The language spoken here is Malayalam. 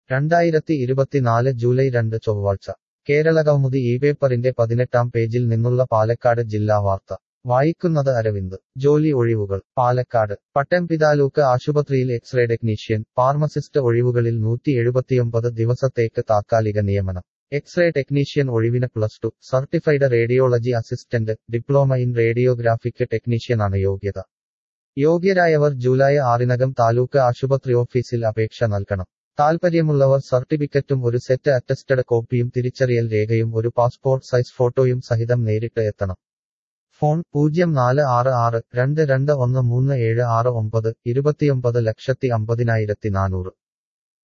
രണ്ടായിരത്തി ഇരുപത്തിനാല് ജൂലൈ രണ്ട് ചൊവ്വാഴ്ച കേരളകൗമുദി ഈ പേപ്പറിന്റെ പതിനെട്ടാം പേജിൽ നിന്നുള്ള പാലക്കാട് ജില്ലാ വാർത്ത വായിക്കുന്നത് അരവിന്ദ് ജോലി ഒഴിവുകൾ പാലക്കാട് പട്ടംപിതാലൂക്ക് ആശുപത്രിയിൽ എക്സ്റേ ടെക്നീഷ്യൻ ഫാർമസിസ്റ്റ് ഒഴിവുകളിൽ നൂറ്റി എഴുപത്തിയൊമ്പത് ദിവസത്തേക്ക് താത്കാലിക നിയമനം എക്സ്റേ ടെക്നീഷ്യൻ ഒഴിവിന് plus two certified radiology assistant diploma in radiographic ടെക്നീഷ്യനാണ് യോഗ്യത യോഗ്യരായവർ ജൂലൈ ആറിനകം താലൂക്ക് ആശുപത്രി ഓഫീസിൽ അപേക്ഷ നൽകണം താൽപ്പര്യമുള്ളവർ സർട്ടിഫിക്കറ്റും ഒരു സെറ്റ് അറ്റസ്റ്റഡ് കോപ്പിയും തിരിച്ചറിയൽ രേഖയും ഒരു പാസ്പോർട്ട് സൈസ് ഫോട്ടോയും സഹിതം നേരിട്ട് എത്തണം ഫോൺ പൂജ്യം നാല് ആറ് ആറ് രണ്ട് രണ്ട് ഒന്ന് മൂന്ന് ഏഴ് ആറ് ഒമ്പത് ഇരുപത്തിയൊമ്പത് ലക്ഷത്തി അമ്പതിനായിരത്തി നാനൂറ്